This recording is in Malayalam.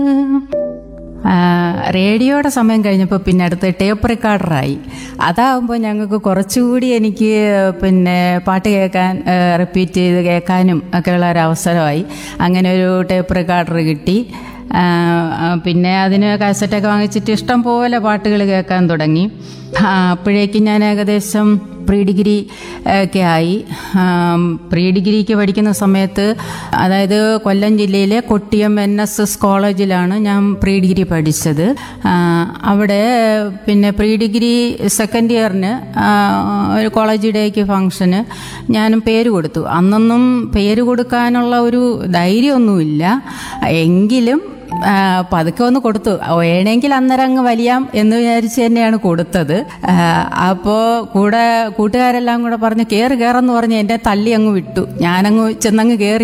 ആ, റേഡിയോയുടെ സമയം കഴിഞ്ഞപ്പോൾ പിന്നെ അടുത്ത് ടേപ്പ് റെക്കോർഡറായി അതാകുമ്പോൾ ഞങ്ങൾക്ക് കുറച്ചുകൂടി എനിക്ക് പിന്നെ പാട്ട് കേൾക്കാൻ റിപ്പീറ്റ് ചെയ്ത് കേൾക്കാനും ഒക്കെയുള്ള ഒരു അവസരമായി അങ്ങനെ ഒരു ടേപ്പ് റെക്കോർഡർ കിട്ടി ആ, ആ, പിന്നെ അതിന് കാസറ്റൊക്കെ വാങ്ങിച്ചിട്ട് ഇഷ്ടം പോലെ പാട്ടുകൾ കേൾക്കാൻ തുടങ്ങി ആ, അപ്പോഴേക്കും ഞാൻ ഏകദേശം പ്രീ ഡിഗ്രി ഒക്കെ ആയി ആം, പ്രീ ഡിഗ്രിക്ക് പഠിക്കുന്ന സമയത്ത് അതായത് കൊല്ലം ജില്ലയിലെ കൊട്ടിയം എൻ എസ് എസ് കോളേജിലാണ് ഞാൻ പ്രീ ഡിഗ്രി പഠിച്ചത് ആ, അവിടെ പിന്നെ പ്രീ ഡിഗ്രി സെക്കൻഡ് ഇയറിന് ഒരു കോളേജ് ഡേക്ക് ഫംഗ്ഷന് ഞാനും പേര് കൊടുത്തു അന്നൊന്നും പേര് കൊടുക്കാനുള്ള ഒരു ധൈര്യമൊന്നുമില്ല എങ്കിലും ആ, പതുക്കെ ഒന്ന് കൊടുത്തു വേണമെങ്കിൽ അന്നേരം അങ്ങ് വലിയാം എന്ന് വിചാരിച്ച് തന്നെയാണ് കൊടുത്തത് ആ, അപ്പോൾ കൂടെ കൂട്ടുകാരെല്ലാം കൂടെ പറഞ്ഞ് കയറി കയറെന്ന് പറഞ്ഞ് എന്നെ തള്ളി അങ്ങ് വിട്ടു ഞാനങ്ങ് ചെന്നങ്ങ് കയറി